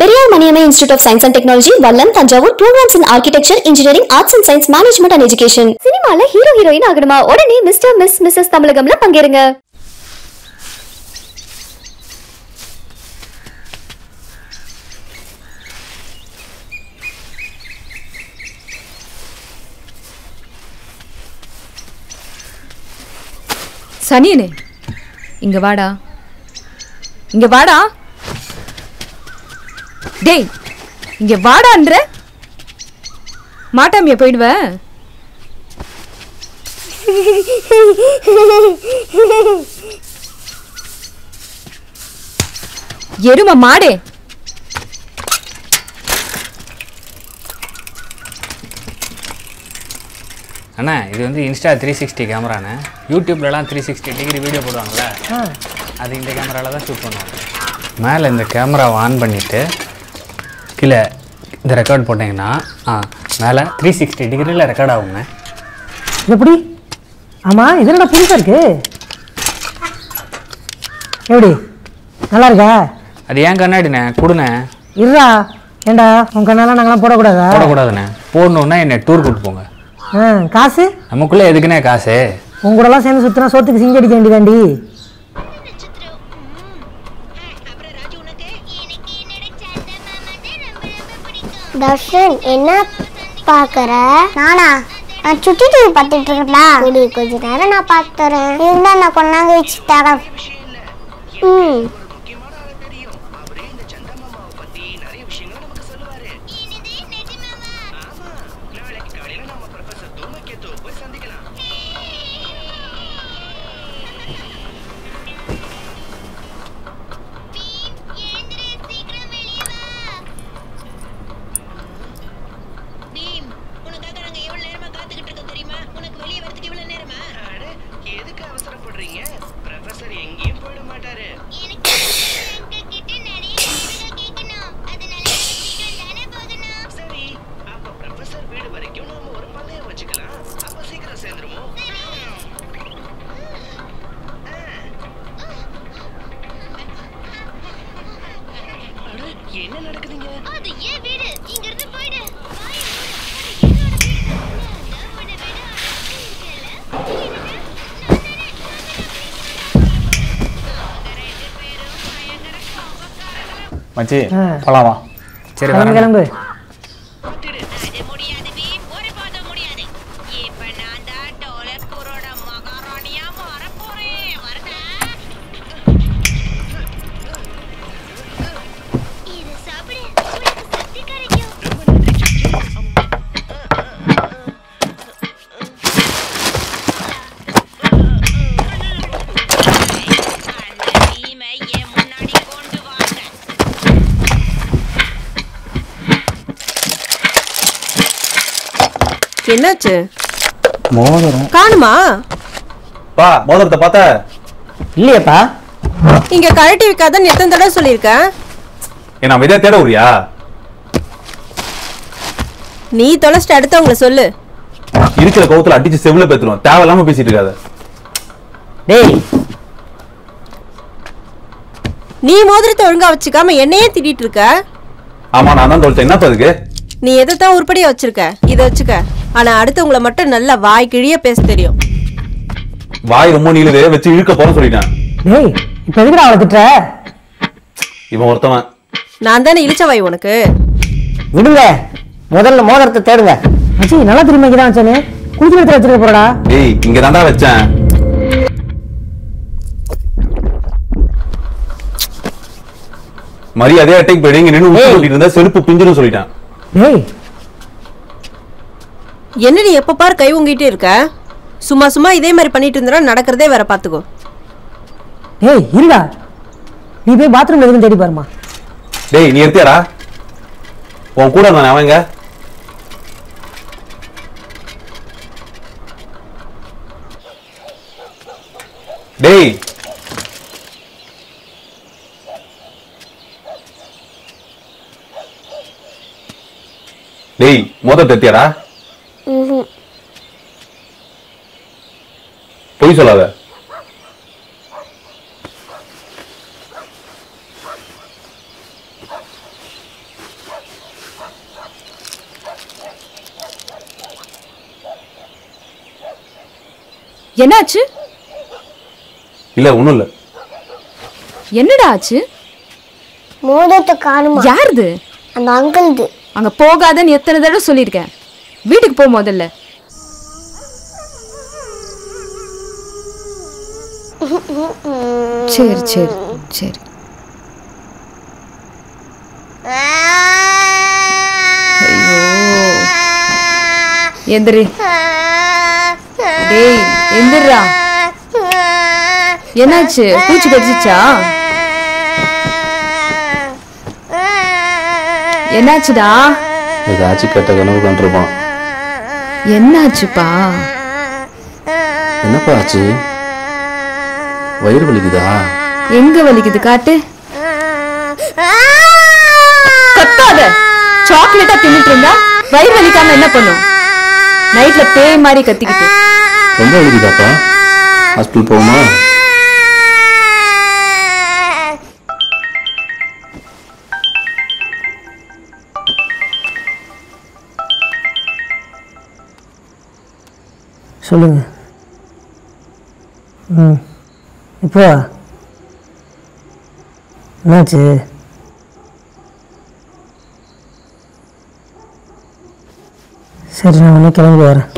Periyar Maniammai institute of science and technology Vallam Thanjavur programs in architecture engineering arts and science management and education சினிமால hero heroine ஆகணுமா உடனே mister miss missus தமிழகம்ல பங்கேறுங்க சனியனே இங்க வாடா இங்க வாடா டேய் இங்க வாடான்ற மாட்டாமியா போயிடுவ எரும மாடே அண்ணா இது வந்து இன்ஸ்டா த்ரீ சிக்ஸ்டி கேமராண்ணே யூடியூப்லலாம் த்ரீ சிக்ஸ்டி டிகிரி வீடியோ போடுவாங்கல்ல அது இந்த கேமராவில் தான் ஷூட் பண்ணுவாங்க மேலே இந்த கேமராவை ஆன் பண்ணிவிட்டு கீழே இந்த ரெக்கார்ட் போட்டிங்கன்னா ஆ மேலே த்ரீ சிக்ஸ்டி டிகிரியில் ரெக்கார்ட் ஆகுங்க இது எப்படி ஆமா இது என்னடா புதுசா இருக்கு எப்படி நல்லா இருக்கா அது ஏன் கண்ணாடிண்ணே கொடுண்ணே இருடா ஏண்டா உன் கண்ணெல்லாம் நாங்களாம் போடக்கூடாதா போடக்கூடாதுண்ணே போடணுன்னா என்னை டூர் கூட்டு போங்க ஆ காசு நமக்குள்ளே எதுக்குண்ணே காசு உன் கூடலாம் சேர்ந்து சுத்தினா சோத்துக்கு சிங்கி அடிக்க வேண்டியதாண்டி தர்ஷன் என்ன பாக்குற நானா நான் சுட்டி டிவி பார்த்துட்டு இருக்கேன்டா குடி கொஞ்ச நேரம் நான் பார்த்து தரேன் இருந்தா நான் கொண்டாங்க வச்சு தரேன் ம் டீம் உனக்காக நாங்க எவ்வளவு நேரமா காத்துக்கிட்டு இருக்கோம் தெரியுமா உனக்கு வெளியே வரதுக்கு இவ்வளவு நேரமா எதுக்கு அவசரப்படுறீங்க ப்ரொஃபசர் எங்கேயும் போயிட மாட்டாரு சரி அப்ப ப்ரொஃபசர் வீடு வரைக்கும் நாம ஒரு பந்தயம் வச்சுக்கலாம் அப்ப சீக்கிரம் சேர்ந்துருவோம் அட, என்ன நடக்குதுங்க அது ஏன் வீடு இங்க இருந்து போயிடு மச்சி ஆ. போலாமா சரி கிளம்பு வரேன் கிளம்பு அது முடியாது பீம் ஒருபோதும் முடியாது இப்ப நான் தான் டோலஸ்கூரோட மகாராணியா மாற போறேன் வரட்டா இது சாப்பிடு உனக்கு சக்தி கிடைக்கும் அந்த பீமை என் முன்னாடி கொண்டு வாங்க என்னாச்சு மோதிரம் காணுமா பா மோதிரத்தை பார்த்த இல்லையேப்பா இங்க கழட்டி வைக்காதன்னு எத்தனை தடவை சொல்லியிருக்கேன் ஏ நம்ம இதே தேட விடுறியா நீ தொலைச்சிட்டு அடுத்தவங்கள சொல்லு இருக்கிற கவுத்துல அடிச்சு செவில பேத்துருவோம் தேவையில்லாம பேசிட்டு இருக்காத டேய் நீ மோதிரத்தை ஒழுங்கா வச்சுக்காம என்னையே திட்டிட்டு இருக்க ஆமா நான் தான் தொலைச்சேன் என்னப்பா இதுக்கு நீ எதைத்தான் உருப்படியா வச்சிருக்க இதை வச்சுக்க ஆனா அடுத்தவங்கள மட்டும் நல்லா வாய் கிழிய பேச தெரியும் வாய் ரொம்ப நீளுது வச்சு இழுக்க போறேன்னு சொல்லிட்டேன் டேய் இப்போ எதுக்குடா அவளை திட்டுற இவன் ஒருத்தவன் நான் தானே இழிச்ச வாய் உனக்கு விடுங்க முதல்ல மோதிரத்தை தேடுங்க மச்சி நல்லா திரும்ப இங்கே தான் வச்சானே குளிச்சு எடுத்து வச்சிருக்க போறடா டேய் இங்க தாண்டா வச்சேன் மரியாதையா அட்டைக்கு போயிடு இங்க நின்று உப்பு ஏய். கொட்டிட்டு இருந்தா செருப்பு பிஞ்சுன்னு சொல்லிட்டான் டேய் என்ன நீ எப்ப பார் கை உங்கிட்டே இருக்க சும்மா சும்மா இதே மாதிரி பண்ணிட்டு இருந்தா நடக்கிறதே வேற பாத்துக்கோ டேய் இருடா நீ போய் பாத்ரூம் எதுவும் தேடி பாருமா டேய் நீ எடுத்தியாடா உன் கூட நான் அவங்க டேய் டேய் மொத தெத்தியாடா பொய் சொல்லாத என்னாச்சு இல்ல ஒண்ணும் இல்ல என்னடா ஆச்சு மோதிரத்தை காணுமா யாருது அந்த அங்கிள்து அங்க போகாதன்னு எத்தனை தடவை சொல்லியிருக்கேன் வீட்டுக்கு போ முதல்ல சரி சரி சரி ஐயோ எந்திரி டேய் எந்திரா என்னாச்சு பூச்சி கடிச்சிச்சா என்னாச்சுடா ஏதாச்சும் கெட்ட கனவு கண்டிருப்பான் என்னாச்சுப்பா என்னப்பா ஆச்சு வயிறு வலிக்குதா எங்க வலிக்குது காட்டு கத்தாத சாக்லேட்டா தின்னுட்டு இருந்தா வயிறு வலிக்காம என்ன பண்ணும் நைட்ல பேய் மாதிரி கத்திக்கிட்டு ரொம்ப வலிக்குதாப்பா ஹாஸ்பிட்டல் போகுமா சொல்லுங்க ம் இப்போ என்னாச்சு சரி நான் உடனே கிளம்பி வரேன்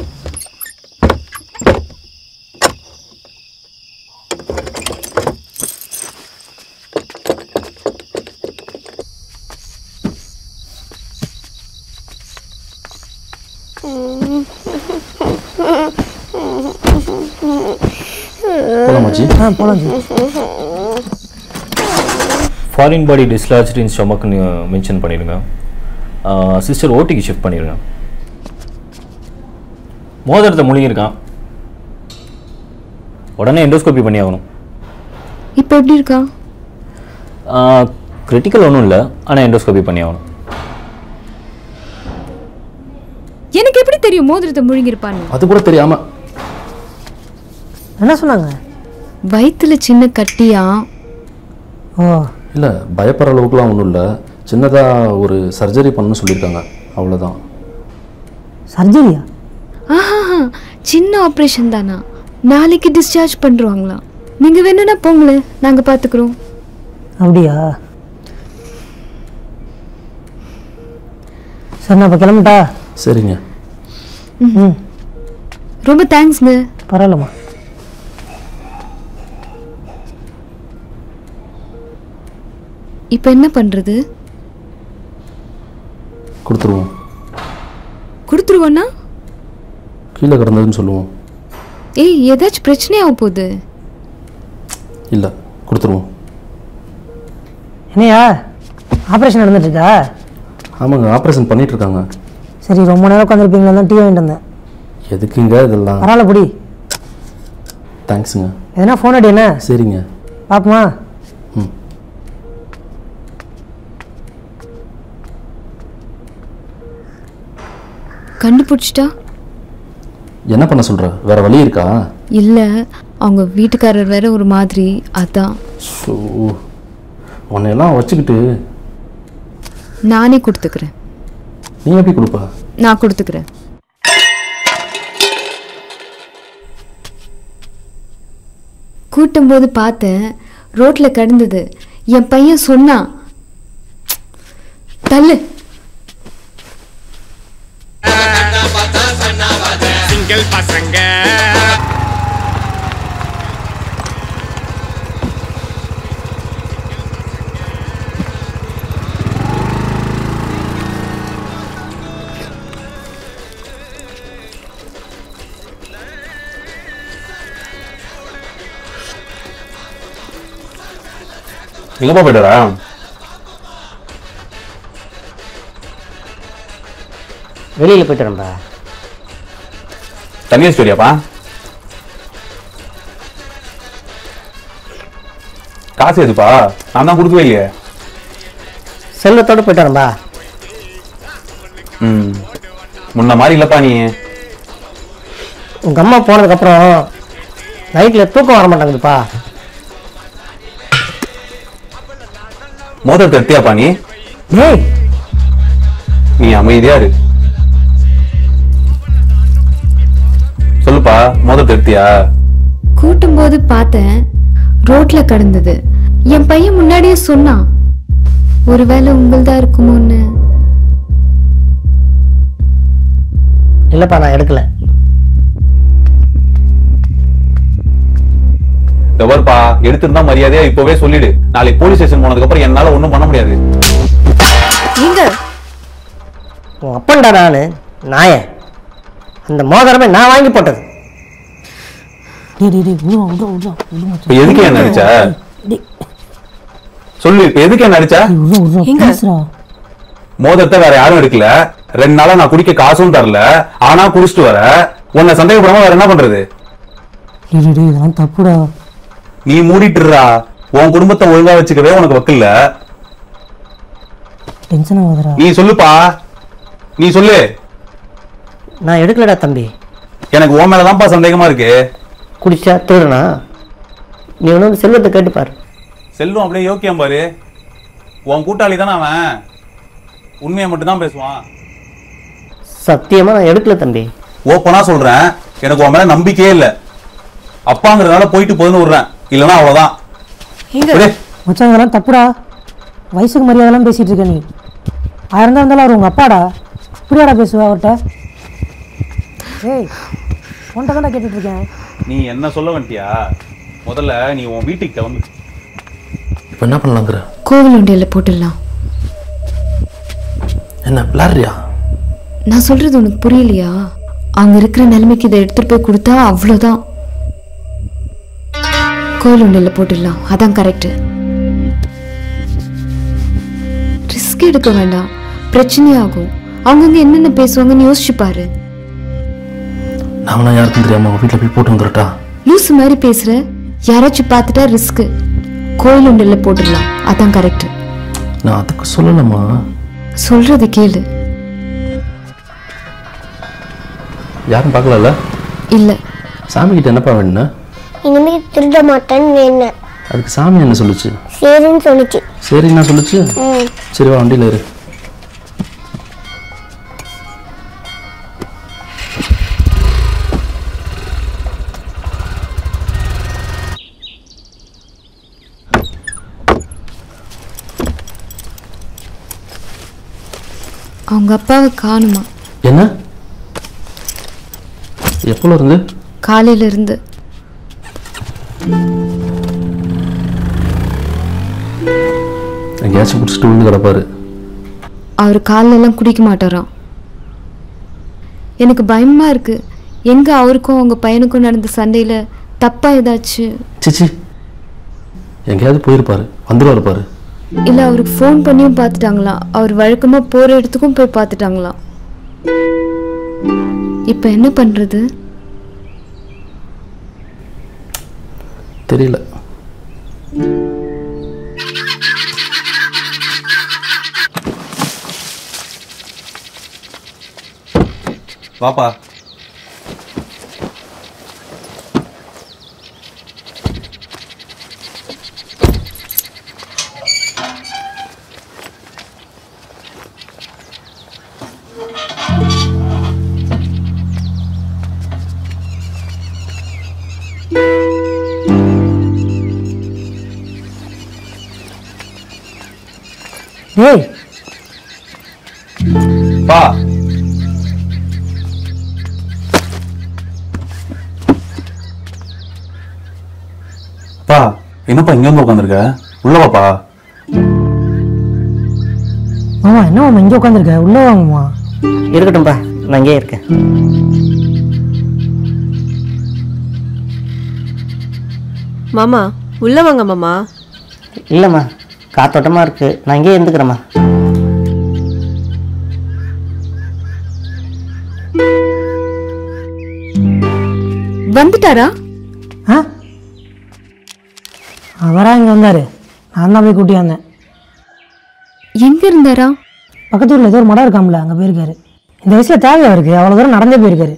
போலாமாச்சி ஆ போகலாம் ji foreign body discharge in ஸ்டொமக்னு மென்ஷன் பண்ணிடுங்க சிஸ்டர் ஓடிக்கு ஷிஃப்ட் பண்ணிடுங்க மோதிரத்தை முழுங்கியிருக்கான் உடனே எண்டோஸ்கோபி பண்ணி ஆகணும் இப்ப எப்படி இருக்கா கிரிட்டிக்கல் ஒன்றும் இல்லை ஆனால் எண்டோஸ்கோபி பண்ணி ஆகணும் எனக்கு எப்படி தெரியும் மோதிரத்தை முழுங்கிருப்பான்னு அது கூட தெரியாம என்ன சொன்னாங்க வயித்துல சின்ன கட்டியா ஓ இல்ல பயப்படுற அளவுக்குலாம் ஒன்றும் இல்லை சின்னதா ஒரு சர்ஜரி பண்ணணும்னு சொல்லியிருக்காங்க அவ்வளோதான் சர்ஜரியா ஆஹா சின்ன ஆப்ரேஷன் தானா நாளைக்கு டிஸ்சார்ஜ் பண்றாங்களா நீங்க வேணும்னா போங்களேன் நாங்க பாத்துக்கிறோம் அப்படியா சரி நான் இப்போ கிளம்பிட்டா சரிங்க ம் ரொம்ப தேங்க்ஸ்ங்க பரவாயில்லம்மா இப்போ என்ன பண்றது கொடுத்துருவோம் கொடுத்துருவோன்னா கீழே கிடந்ததுன்னு சொல்லுவோம் ஏய் ஏதாச்சும் பிரச்சனையாக போகுது இல்லை கொடுத்துருவோம் என்னையா ஆப்ரேஷன் நடந்துட்டு இருக்கா ஆமாங்க ஆப்ரேஷன் பண்ணிட்டு இருக்காங்க சரி ரொம்ப நேரம் உட்காந்துருப்பீங்களா தான் டீ வாங்கிட்டு வந்தேன் எதுக்குங்க இதெல்லாம் பரவாயில்ல புடி தேங்க்ஸுங்க எதனா ஃபோன் அடி என்ன சரிங்க பாப்போமா ம் கண்டுபிடிச்சிட்டா என்ன பண்ண சொல்ற வேற வழி இருக்கா இல்லை அவங்க வீட்டுக்காரர் வேற ஒரு மாதிரி அதான் ஸோ உன்னையெல்லாம் வச்சுக்கிட்டு நானே கொடுத்துக்கிறேன் நீ எப்படி கொடுப்பா நான் கொடுத்துக்கிறேன் கூட்டும்போது பார்த்தேன் ரோட்ல கிடந்தது என் பையன் சொன்னான் தள்ளு சிங்கிள் பசங்க எங்கப்பா போயிட்டாரா வெளியில் போயிட்டு வரேன்பா தனியாக ஸ்டோரியாப்பா காசு எதுப்பா நான் தான் கொடுக்கவே இல்லையே செல்வத்தோடு போயிட்டு வரேன்பா ம் முன்ன மாதிரி இல்லைப்பா நீ உங்கள் அம்மா போனதுக்கப்புறம் நைட்டில் தூக்கம் வர மாட்டேங்குதுப்பா மோதிரத்தை எடுத்தியாப்பா நீ டேய் நீ அமைதியா இரு சொல்லுப்பா மோதிரத்தை எடுத்தியா கூட்டும்போது பார்த்தேன் ரோட்ல கிடந்தது என் பையன் முன்னாடியே சொன்னான் ஒருவேளை உங்கள்தா இருக்குமோன்னு இல்லைப்பா நான் எடுக்கல எவர்ப்பா எடுத்திருந்தா மரியாதையா இப்பவே சொல்லிடு நாளைக்கு போலீஸ் ஸ்டேஷன் போனதுக்கு அப்புறம் என்னால ஒண்ணும் பண்ண முடியாது எங்க உன் அப்பன்டா நான் நாய அந்த மோதிரமே நான் வாங்கி போட்டது டேய் டேய் டேய் விடுவா விடுவா விடுவா விடுவா இப்ப எதுக்கு என்ன அடிச்ச சொல்லு இப்ப எதுக்கு என்ன அடிச்ச பேசுறா மோதிரத்தை வேற யாரும் எடுக்கல ரெண்டு நாளா நான் குடிக்க காசும் தரல ஆனா குடிச்சிட்டு வர உன்னை சந்தேகப்படாம வேற என்ன பண்றது டேய் டேய், டேய் இதெல்லாம் தப்புடா நீ மூடிட்டுறா உன் குடும்பத்தை ஒழுங்கா வச்சுக்கவே உனக்கு வக்கில்ல டென்ஷன் ஆகுதுடா நீ சொல்லுப்பா நீ சொல்லு நான் எடுக்கலடா தம்பி எனக்கு உன் மேலதான்ப்பா சந்தேகமா இருக்கு குடிச்சா திருடனா நீ ஒன்று செல்வத்தை கேட்டுப்பாரு செல்வம் அப்படியே யோக்கியம் பாரு உன் கூட்டாளி தானே அவன் உண்மையை மட்டும் தான் பேசுவான் சத்தியமா நான் எடுக்கல தம்பி ஓப்பனா சொல்றேன் எனக்கு உன் மேல நம்பிக்கையே இல்ல அப்பாங்கிறதுனால போயிட்டு போதுன்னு விடுறேன் இல்லைன்னா அவ்வளவுதான் விடு. மச்சான் இதெல்லாம் தப்புடா வயசுக்கு மரியாதைலாம் பேசிட்டு இருக்க நீ ஆயிரம் தான் இருந்தாலும் அவர் உங்க அப்பாடா இப்படியாடா பேசுவ அவர்கிட்ட ஏய் உன்கிட்ட தான்டா கேட்டுட்டு இருக்கேன் நீ என்ன சொல்ல வந்துட்டியா முதல்ல நீ உன் வீட்டுக்கு கிளம்பு இப்போ என்ன பண்ணலாங்கிற கோவில் உண்டியல்ல போட்டுடலாம் என்ன விளாட்றியா நான் சொல்றது உனக்கு புரியலையா அங்க இருக்கிற நிலைமைக்கு இதை எடுத்துட்டு போய் கொடுத்தா அவ்வளோதான் கோவில் உண்டியல்ல போட்டுடலாம் அதான் கரெக்ட் ரிஸ்க் எடுக்க வேண்டாம் பிரச்சனையாகும் அவங்கங்க என்னென்ன பேசுவாங்கன்னு யோசிச்சு பாரு நாமலாம் யாருக்கும் தெரியாம அவங்க வீட்டில் போய் போட்டு வந்துடட்டா லூசு மாதிரி பேசுற யாராச்சும் பார்த்துட்டா ரிஸ்க் கோயில் உண்டியல்ல போட்டுடலாம் அதான் கரெக்ட் நான் அதுக்கு சொல்லலம்மா சொல்றது கேளு யாரும் பார்க்கலல்ல இல்ல சாமி கிட்ட என்னப்பா வேணும் இனிமே திருட மாட்டேன்னு வேணும் அதுக்கு சாமி என்ன சொல்லுச்சு சரின்னு சொல்லிச்சு சரி நான் சொல்லுச்சு ம் சரி வா வண்டியில் இரு அவங்க அப்பாவை காணுமா என்ன எப்போல இருந்து காலையில இருந்து எங்கேயாச்சும் குடிச்சிட்டு விழுந்து கிடப்பாரு அவர் கால்ல எல்லாம் குடிக்க மாட்டாராம் எனக்கு பயமா இருக்கு எங்க அவருக்கும் அவங்க பையனுக்கும் நடந்த சண்டையில தப்பா ஏதாச்சும் சிச்சி எங்கேயாவது போயிருப்பாரு வந்துருவாரு பாரு இல்ல அவருக்கு ஃபோன் பண்ணியும் பார்த்துட்டாங்களாம் அவர் வழக்கமா போற இடத்துக்கும் போய் பார்த்துட்டாங்களாம் இப்ப என்ன பண்றது தெரியல வாப்பா டேய் பா பா என்னப்பா இங்க வந்து உட்காந்துருக்க உள்ள வாப்பா மாமா என்ன மாமா இங்கே உட்காந்துருக்க உள்ள வாங்கம்மா இருக்கட்டும்பா நான் இங்கே இருக்கேன் மாமா உள்ள வாங்க மாமா இல்லைம்மா காத்தோட்டமாக இருக்கு நான் இங்கே இருந்துக்கிறேம்மா வந்துட்டாரா ஆ அவரா இங்கே வந்தார் நான் தான் போய் கூட்டி வந்தேன் எங்க இருந்தாரா பக்கத்து ஊரில் ஏதோ ஒரு மடம் இருக்காம்ல அங்கே போயிருக்காரு இந்த வயசில் தேவை அவருக்கு அவ்வளோ தூரம் நடந்தே போயிருக்காரு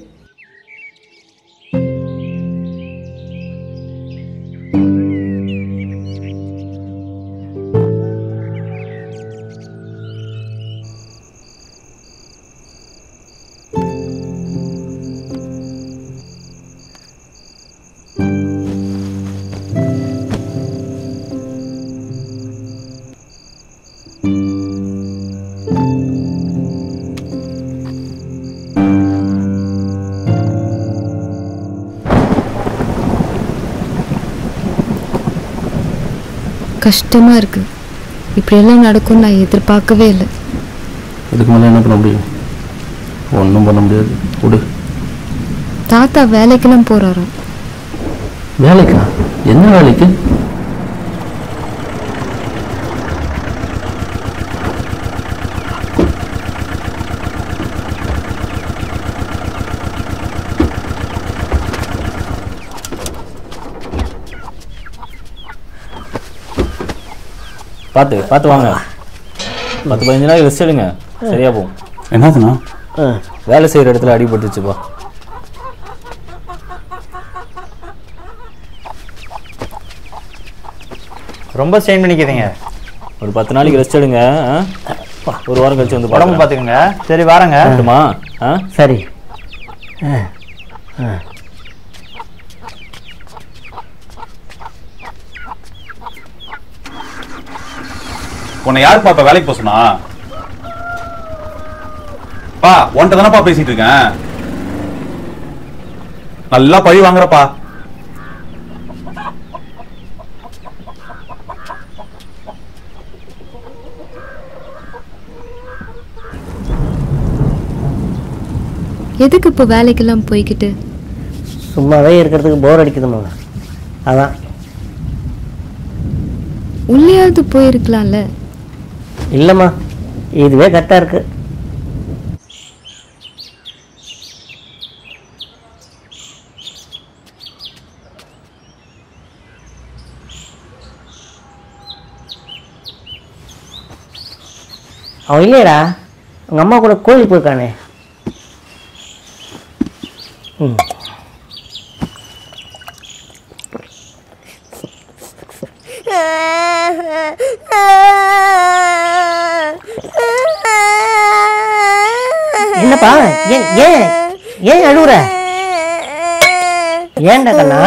கஷ்டமாக இருக்குது இப்படியெல்லாம் நடக்கும்னு நான் எதிர்பார்க்கவே இல்லை இதுக்கு மேலே என்ன பண்ண முடியும் ஒன்றும் பண்ண முடியாது விடு தாத்தா வேலைக்கெல்லாம் போகிறாராம் வேலைக்கா என்ன வேலைக்கு பார்த்து பார்த்து வாங்க பத்து பதினஞ்சு நாள் ரெஸ்ட் எடுங்க சரியா போகும் என்னதுண்ணா வேலை செய்கிற இடத்துல அடிபட்டுச்சுப்பா ரொம்ப ஸ்ட்ரெயின் பண்ணிக்கிறீங்க ஒரு பத்து நாளைக்கு ரெஸ்ட் எடுங்க ஆ? ஒரு வாரம் கழிச்சு வந்து உடம்பு பார்த்துக்கோங்க சரி வாரங்க பார்க்கட்டுமா ஆ சரி ஆ ஆ உன்னை யாருப்பா இப்ப வேலைக்கு போக சொன்னா பா உன்கிட்ட தானப்பா பேசிட்டு இருக்கேன் நல்லா பழி வாங்குறப்பா எதுக்கு இப்போ வேலைக்கெல்லாம் போய்கிட்டு சும்மாவே இருக்கிறதுக்கு போர் அடிக்குதுமா அதான் உள்ளேயாவது போயிருக்கலாம்ல இல்லைம்மா இதுவே கரெக்டாக இருக்கு அவன் இல்லையடா உங்கள் அம்மா கூட கோயிலுக்கு போயிருக்கானே ம் என்னப்பா ஏன் ஏன் ஏன் அழுவுற ஏன்டா கண்ணா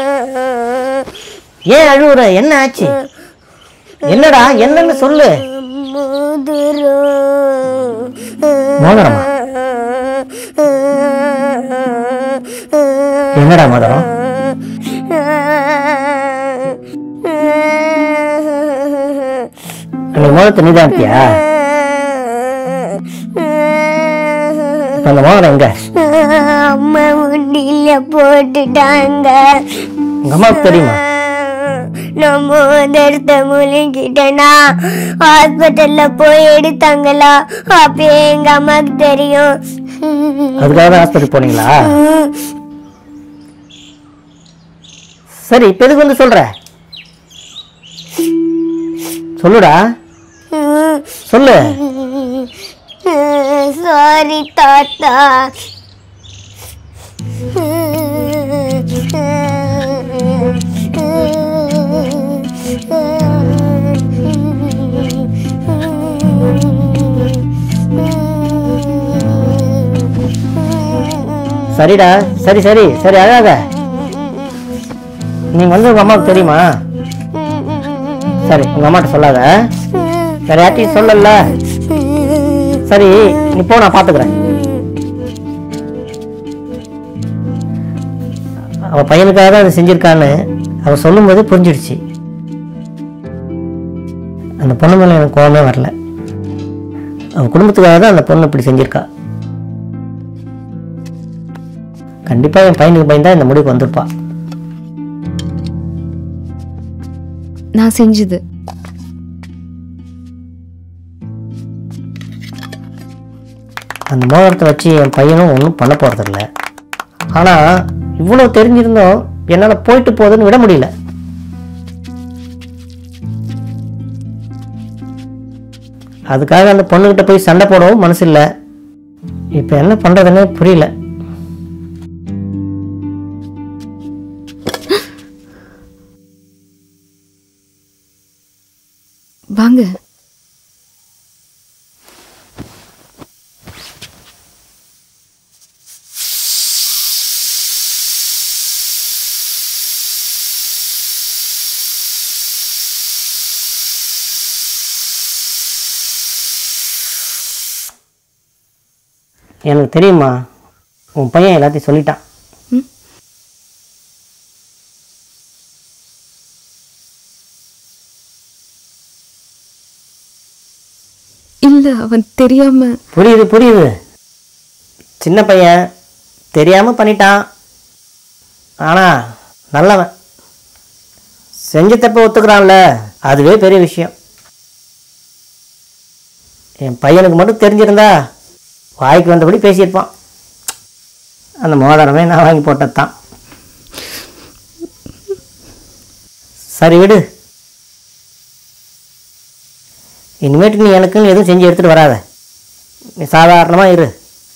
ஏன் அழுவுற என்ன ஆச்சு என்னடா என்னன்னு சொல்லு மோதிரமா என்னடா மோதிரம் அந்த மோதிரத்தை நீதான் இருக்கியா இப்ப அந்த மோதிரம் எங்க அம்மா உண்டியில போட்டுட்டாங்க உங்க அம்மாவுக்கு தெரியுமா நான் மோதிரத்தை முழுங்கிட்டேனா ஹாஸ்பிட்டல்ல போய் எடுத்தாங்களா அப்பயே எங்க அம்மாக்கு தெரியும் அதுக்காக தான் ஹாஸ்பிட்டல் போனீங்களா சரி இப்ப எதுக்கு வந்து சொல்ற சொல்லுடா சொல்லு சாரி தாத்தா சரிடா சரி சரி சரி அழாத நீ வந்து உங்க அம்மாவுக்கு தெரியுமா சரி உங்க அம்மாட்ட சொல்லாத சரி யார்ட்டையும் சொல்லல சரி நீ போ நான் பாத்துக்கிறேன் அவ பையனுக்காக தான் அதை செஞ்சிருக்கான்னு அவ சொல்லும்போது புரிஞ்சிடுச்சு அந்த பொண்ணு மேல எனக்கு கோவமே வரல அவ குடும்பத்துக்காக தான் அந்த பொண்ணு இப்படி செஞ்சிருக்கா கண்டிப்பா என் பையனுக்கு பயந்தா இந்த முடிவுக்கு வந்திருப்பா நான் செஞ்சது அந்த மோதிரத்தை வச்சு என் பையனும் ஒன்றும் பண்ண போறதில்ல ஆனா இவ்வளவு தெரிஞ்சிருந்தோம் என்னால போயிட்டு போகுதுன்னு விட முடியல அதுக்காக அந்த பொண்ணுகிட்ட போய் சண்டை போடவும் மனசு இல்லை இப்போ என்ன பண்றதுன்னே புரியல வாங்க எனக்கு தெரியுமா உன் பையன் எல்லாத்தையும் சொல்லிட்டான் இல்லை அவன் தெரியாம புரியுது புரியுது சின்ன பையன் தெரியாமல் பண்ணிட்டான் ஆனால் நல்லவன் செஞ்ச தப்ப ஒத்துக்கிறான்ல அதுவே பெரிய விஷயம் என் பையனுக்கு மட்டும் தெரிஞ்சிருந்தா வாய்க்கு வந்தபடி பேசியிருப்பான் அந்த மோதிரமே நான் வாங்கி போட்டது தான் சரி விடு இனிமேட்டு நீ எனக்குன்னு எதுவும் செஞ்சு எடுத்துகிட்டு வராத நீ சாதாரணமாக இரு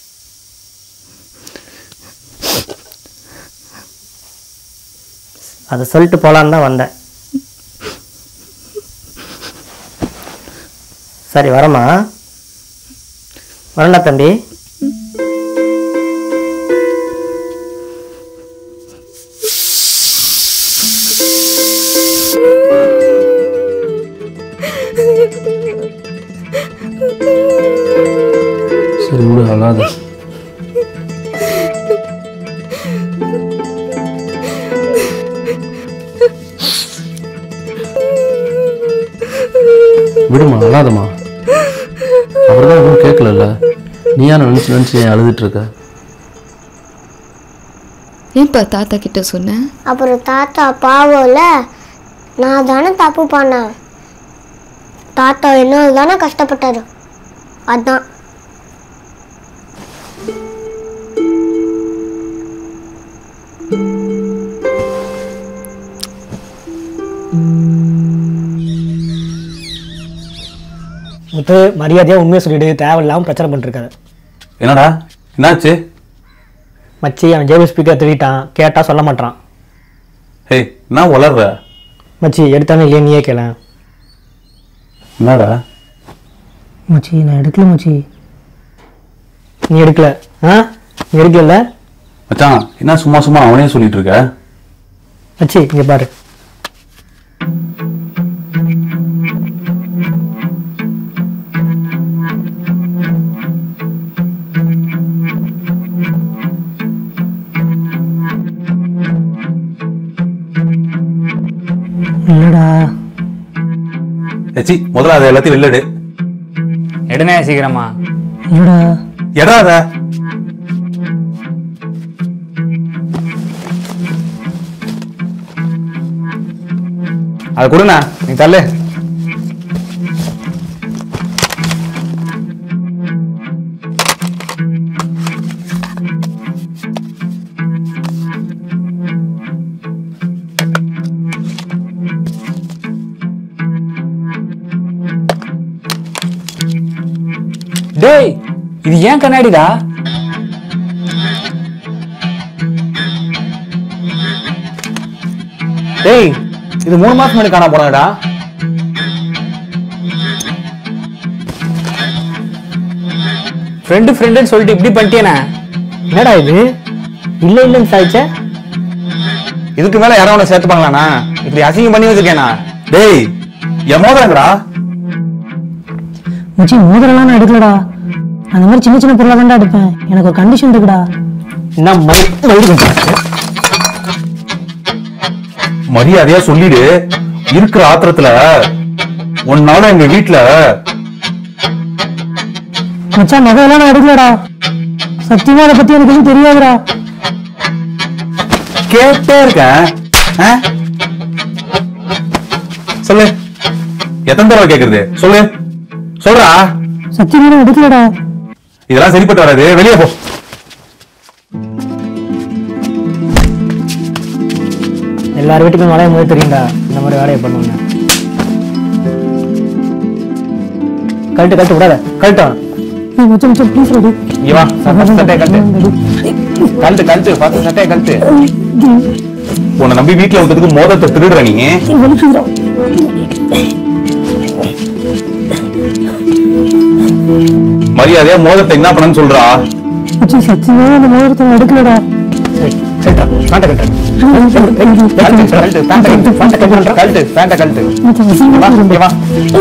அதை சொல்லிட்டு போகலான்னு தான் வந்தேன் சரி வரமா வரண்டா தம்பி சரி விடு அழாத விடுமா அழாதம்மா அவர் தான் எதுவும் கேட்கலல்ல நீ ஏன் நினச்சி நினச்சி ஏன் அழுதுட்டு இருக்க ஏன்பா தாத்தா கிட்ட சொன்னேன் அப்புறம் தாத்தா பாவம்ல நான் தானே தப்பு பண்ணேன் தாத்தா என்ன தானே கஷ்டப்பட்டாரு அதான் முத்து மரியாதையாக உண்மையை சொல்லிட்டு தேவையில்லாமல் பிரச்சனை பண்ணிருக்காரு என்னடா என்னாச்சு மச்சி அவன் ஜேபி ஸ்பீக்கர் திருட்டான் கேட்டால் சொல்ல மாட்டான் ஹேய் என்ன வளர்ற மச்சி எடுத்தானே இல்லையா நீயே கேள என்னடா மச்சி நான் எடுக்கல மச்சி நீ எடுக்கல ஆ நீ எடுக்கல மச்சான் என்ன சும்மா சும்மா அவனே சொல்லிட்டு இருக்க மச்சி இங்கே பாரு இல்லடா ஏச்சி முதல்ல அதை எல்லாத்தையும் வெளில எடு எடுனே சீக்கிரமா இல்லடா எடா அத அதை கொடுண்ணா நீ தள்ளு டேய் இது ஏன் கண்ணாடிடா டேய் இது மூணு மாசம் முன்னாடி காணாம போனடா ஃப்ரெண்டு ஃப்ரெண்டுன்னு சொல்லிட்டு இப்படி பண்ணிட்டேனே என்னடா இது இல்லை இல்லைன்னு சாய்ச்ச இதுக்கு மேல யாரும் உன்னை சேர்த்துப்பாங்களாண்ணா இப்படி அசிங்கம் பண்ணி வச்சிருக்கேனா டேய் என் மோதிரங்கடா மச்சி மோதிரம்லாம் நான் எடுக்கலடா அந்த மாதிரி சின்ன சின்ன பொருளாக தான்டா எடுப்பேன் எனக்கு ஒரு கண்டிஷன் இருக்குடா என்ன மயிறு மரியாதையா சொல்லிடு இருக்கிற ஆத்திரத்துல உன்னால எங்க வீட்டுல மச்சான் நகையெல்லாம் நான் எடுக்கலடா சத்தியமா அதை பத்தி எனக்கு எதுவும் தெரியாதுடா கேட்டே இருக்கேன் ஆ? சொல்லு எத்தனை தடவை கேக்குறது சொல்லு சொல்றா சத்தியமா நான் எடுக்கலடா இதெல்லாம் சரிப்பட்டு வராது வெளியே போ எல்லார் வீட்டுக்கும் நுழையும் போது தெரியும்டா இந்த மாதிரி வேலையை பண்ணுவாங்க கழட்டு கழட்டு விடாத கழட்டும் மச்சான் மச்சான் ப்ளீஸ் ரெடி இங்க வா ஃபர்ஸ்ட் சட்டையை கழட்டு கழட்டு கழட்டு ஃபர்ஸ்ட் சட்டையை கழட்டு உன்னை நம்பி வீட்டுல வந்ததுக்கு மோதத்தை திருடுற நீ மரியாதையா மோதத்தை என்ன பண்ணன்னு சொல்றா மச்சான் சத்தியமா அந்த மோதிரத்தை நான் எடுக்கலடா கழட்டு கழட்டு பேண்ட கழட்டு பேண்ட கழட்டு கழட்டு பேண்ட கழட்டு வா இங்க வா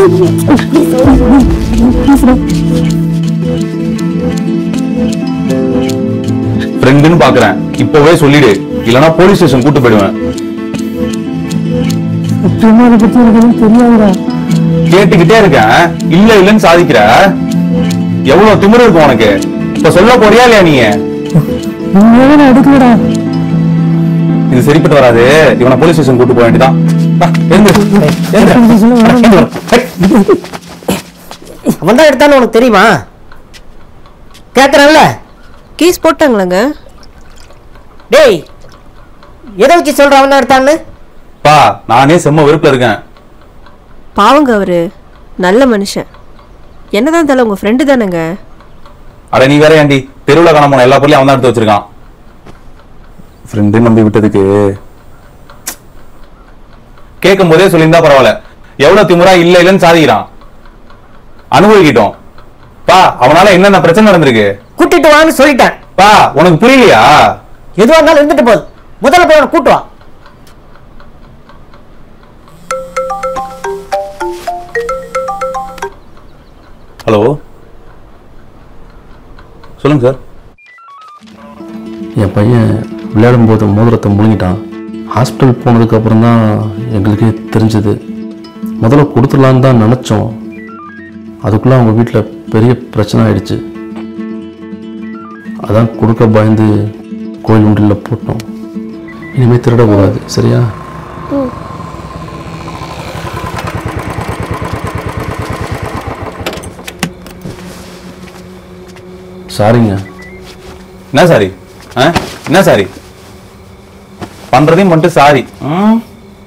ஃப்ரெண்டுன்னு பாக்குறேன் இப்பவே சொல்லிடு இல்லனா போலீஸ் ஸ்டேஷன் கூட்டு போயிடுவேன் சத்தியமா அதை பத்தி எனக்கு எதுவும் தெரியாதுடா கேட்டுக்கிட்டே இருக்கேன் இல்ல இல்லன்னு சாதிக்கிற எவ்வளவு திமிரு இருக்கும் உனக்கு இப்ப சொல்ல போறியா இல்லையா நீ உண்மையாவே நான் எடுக்கலடா இது சரிப்பட்டு வராது இவனை போலீஸ் ஸ்டேஷன் கூட்டு போக வேண்டியதான் வா, எழுந்து. எழுந்து. அவன் தான் எடுத்தான்னு உனக்கு தெரியுமா கேட்கறல்ல கேஸ் போட்டாங்களாங்க டேய் எதை வச்சு சொல்ற அவன் தான் எடுத்தான்னு பா நானே செம்ம வெறுப்புல இருக்கேன் பாவங்க அவரு நல்ல மனுஷன் என்னதான் தலை உங்க ஃப்ரெண்டு தானேங்க அட நீ வேற ஏன்டி தெருவுல காண போன எல்லா பொருளையும் அவன் தான் எடுத்து வச்சிருக்கான் ஃப்ரெண்டு நம்பி விட்டதுக்கு கேட்கும் போதே சொல்லியிருந்தா பரவாயில்ல எவ்வளவு திமுறா இல்ல இல்லன்னு சாதிக்கிறான் அனுபவிக்கிட்டோம் பா அவனால என்னென்ன பிரச்சனை நடந்திருக்கு கூட்டிட்டு வான்னு சொல்லிட்டேன் பா உனக்கு புரியலையா எதுவா இருந்தாலும் இருந்துட்டு போகுது முதல்ல போய் அவனை கூட்டு வா ஹலோ சொல்லுங்க சார் என் பையன் விளையாடும்போது மோதிரத்தை முழுங்கிட்டான் ஹாஸ்பிட்டல் போனதுக்கு அப்புறம் தான் எங்களுக்கே தெரிஞ்சது முதல்ல கொடுத்துடலான்னு தான் நினச்சோம் அதுக்குள்ளே அவங்க வீட்டில் பெரிய பிரச்சனை ஆயிடுச்சு அதான் கொடுக்க பயந்து கோயில் உண்டியில் போட்டோம் இனிமேல் திருடக்கூடாது சரியா சாரிங்க என்ன சாரி ஆ? என்ன சாரி பண்றதையும் பண்ணிட்டு சாரி ம்?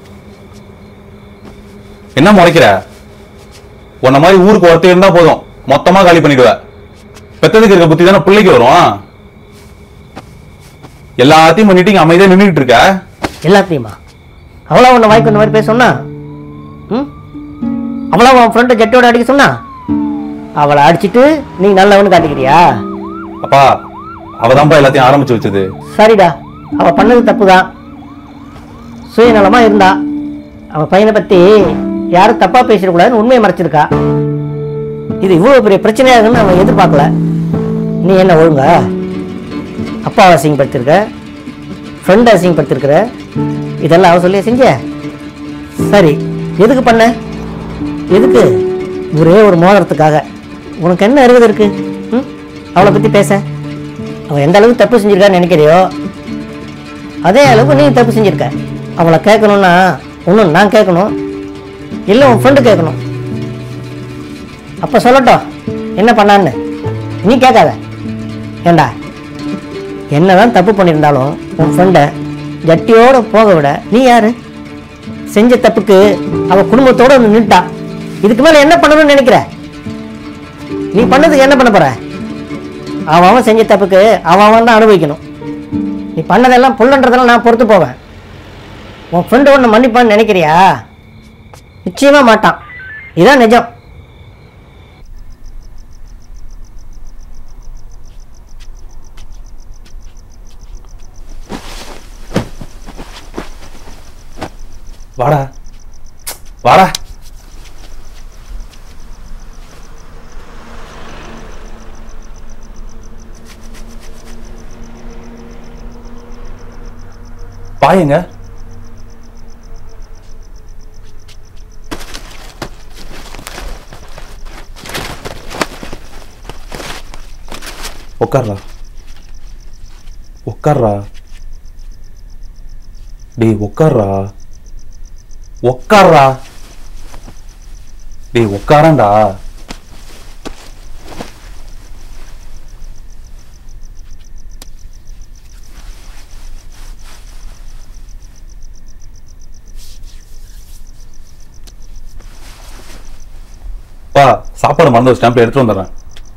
என்ன முறைக்கிற உன்ன மாதிரி ஊருக்கு ஒருத்தர் இருந்தா போதும் மொத்தமா காலி பண்ணிடுவ பெத்ததுக்கு இருக்க புத்தி தானே பிள்ளைக்கு வரும் எல்லாத்தையும் பண்ணிட்டு இங்க அமைதியா நின்றுட்டு இருக்க எல்லாத்தையுமா அவ்வளோ உன்னை வாய்க்கு இந்த மாதிரி பேச சொன்னா ம் அவ்வளோ உன் ஃப்ரெண்டை ஜட்டியோட அடிக்க சொன்னா அவளை அடிச்சிட்டு நீ நல்லவனு காட்டிக்கிறியா அப்பா அவதான்ப்பா எல்லாத்தையும் ஆரம்பிச்சு வச்சது சரிடா அவ பண்ணது தப்பு தான் சுயநலமா இருந்தா அவ பையனை பத்தி யாரும் தப்பா பேசிடக்கூடாதுன்னு உண்மையை மறைச்சிருக்கா இது இவ்வளவு பெரிய பிரச்சனையாகுன்னு அவன் எதிர்பார்க்கல நீ என்ன ஒழுங்கா அப்பாவை அசிங்கப்படுத்திருக்க ஃப்ரெண்டை அசிங்கப்படுத்திருக்கிற இதெல்லாம் அவ சொல்லி செஞ்ச சரி எதுக்கு பண்ண எதுக்கு ஒரே ஒரு மோதிரத்துக்காக உனக்கு என்ன அருகதை இருக்கு ம் அவளை பத்தி பேச அவன் எந்த அளவுக்கு தப்பு செஞ்சிருக்கான்னு நினைக்கிறியோ அதே அளவுக்கு நீ தப்பு செஞ்சிருக்க அவளை கேட்கணும்னா ஒன்றும் நான் கேட்கணும் இல்லை உன் ஃப்ரெண்டு கேட்கணும் அப்போ சொல்லட்டும் என்ன பண்ணான்னு நீ கேட்காத ஏண்டா என்னதான் தப்பு பண்ணியிருந்தாலும் உன் ஃப்ரெண்டை ஜட்டியோட போக விட நீ யாரு செஞ்ச தப்புக்கு அவ குடும்பத்தோட வந்து நின்ட்டா இதுக்கு மேல என்ன பண்ணணும்னு நினைக்கிற நீ பண்ணதுக்கு என்ன பண்ண போற அவன் அவன் செஞ்ச தப்புக்கு அவன் அவன் தான் அனுபவிக்கணும் நீ பண்ணதெல்லாம் புள்ளன்றதெல்லாம் நான் பொறுத்து போவேன் உன் ஃப்ரெண்டு ஒன்று மன்னிப்பான்னு நினைக்கிறியா நிச்சயமா மாட்டான் இதான் நிஜம் வாடா வாடா பாயங்க உட்கார்றா உட்கார்றா டேய் உட்கார்றா உட்கார்றா டேய் உட்காரண்டா பா சாப்பாடு மறந்து ஒரு ஸ்டாம்ப்ல எடுத்துட்டு வந்துடுறேன்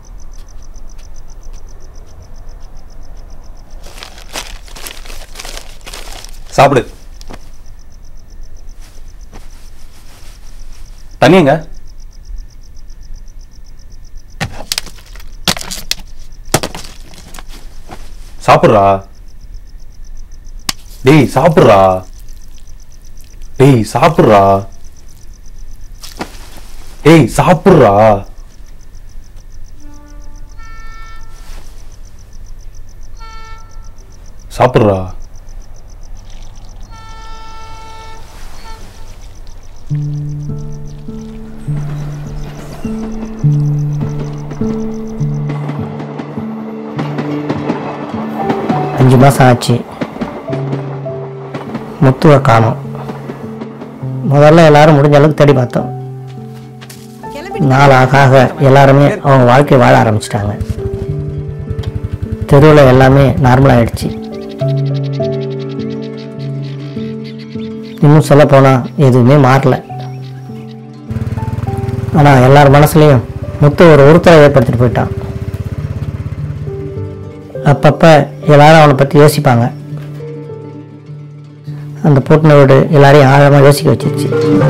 சாப்பிடு தண்ணியங்க சாப்பிடுறா டேய் சாப்பிடுறா டேய் சாப்பிடுறா டேய் சாப்பிடுறா சாப்பிடுறா அஞ்சு மாதம் ஆச்சு முத்துவை காணோம் முதல்ல எல்லாரும் முடிஞ்ச அளவுக்கு தேடி பார்த்தோம் நாள் ஆக ஆக எல்லாருமே அவங்க வாழ்க்கை வாழ ஆரம்பிச்சிட்டாங்க தெருவில் எல்லாமே நார்மல் ஆயிடுச்சு இன்னும் சொல்ல போனால் எதுவுமே மாறல ஆனால் எல்லார் மனசுலையும் முத்து ஒரு உறுத்தலை ஏற்படுத்திட்டு போயிட்டான் அப்பப்போ எல்லாரும் அவனை பற்றி யோசிப்பாங்க அந்த பூட்டின வீடு எல்லாரையும் ஆழமாக யோசிக்க வச்சிருச்சு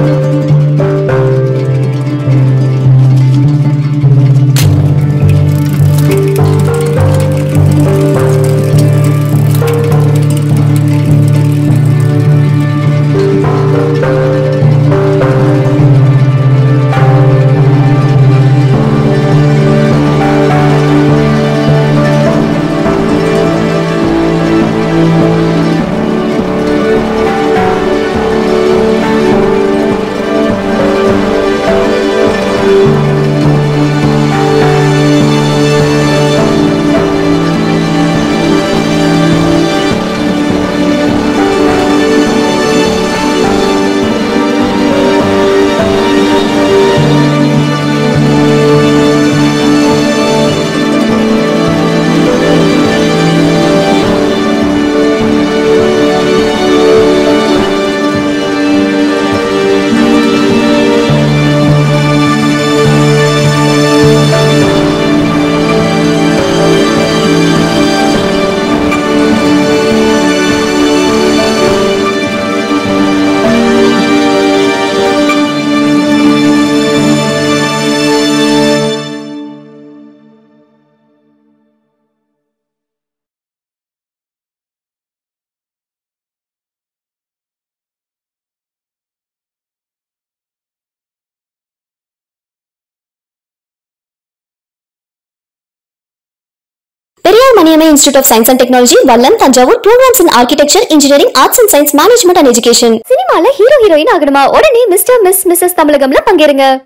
Periyar Maniammai institute of science and technology Vallam Thanjavur programs in architecture engineering arts and science management and education சினிமால ஹீரோ ஹீரோயின் ஆகணுமா உடனே மிஸ்டர் மிஸ் மிஸ்ஸஸ் தமிழகம்ல பங்கேறுங்க